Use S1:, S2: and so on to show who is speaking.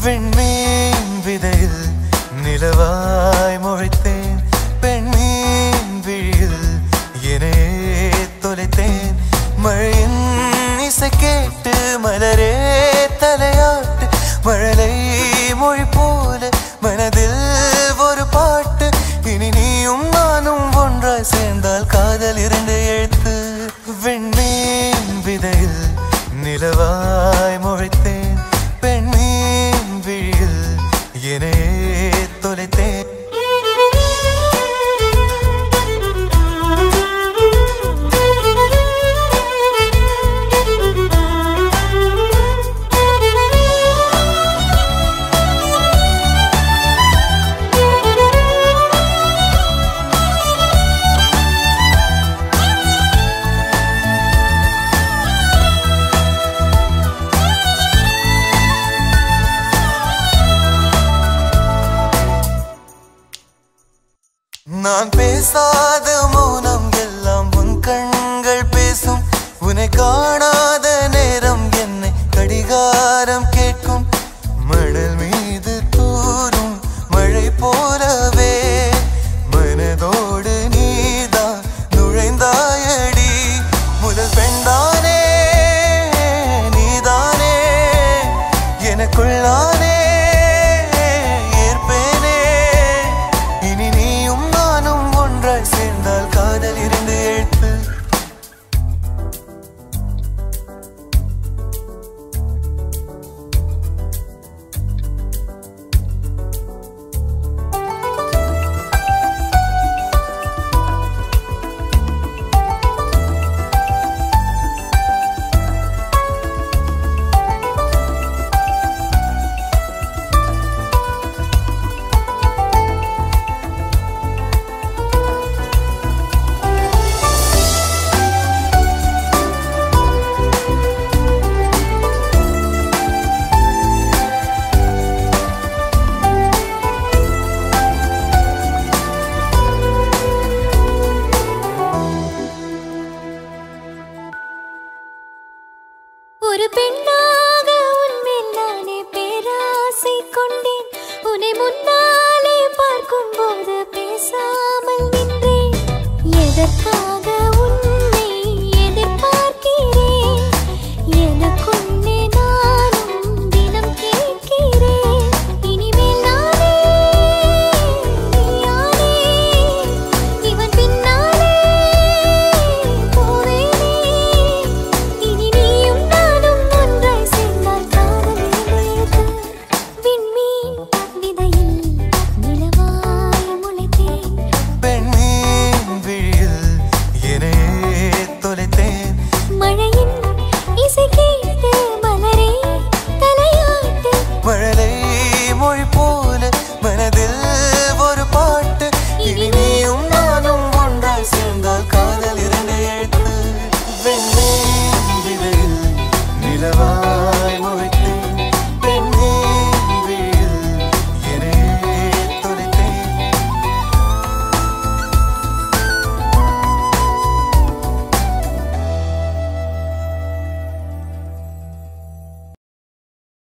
S1: விண்மீன் விதையில் நிலவாய் முளைத்தேன் பெண்மீன் விழியில் எனே தொலைத்தேன் மழையின் இசை கேட்டு மலரே தலையாட்டு மழலை மொழி போல மனதில் ஒரு பாட்டு இனி நீயும் நானும் ஒன்றாய் சேர்ந்தால் காதல் இரண்டு எழுத்து விண்மீன் விதையில் நிலவாய் முளைத்தேன் பெண்மீன் விழியில் எனே தொலைத்தேன் நான் பேசாத மௌனம் எல்லாம் உன் கண்கள் பேசும் உன்னை காணாத நேரம் என்னை கடிகாரம் கேட்கும் மணல் மீது தூரும் மழை போலவே மனதோடு நீதான் நுழைந்தாயடி முதல் பெண்தானே நீதானே எனக்குள்ளானே ஏற்பேனே இனி நீயும் நானும் ஒன்றாய் சேர்ந்தால் காதல் இருந்து எழுத்து
S2: ஒரு பெண்ணாக உன்மேல் நானே பேராசை கொண்டேன் உன்னை முன்னாலே பார்க்கும் போது பேசாமல் நின்றேன் எதற்காக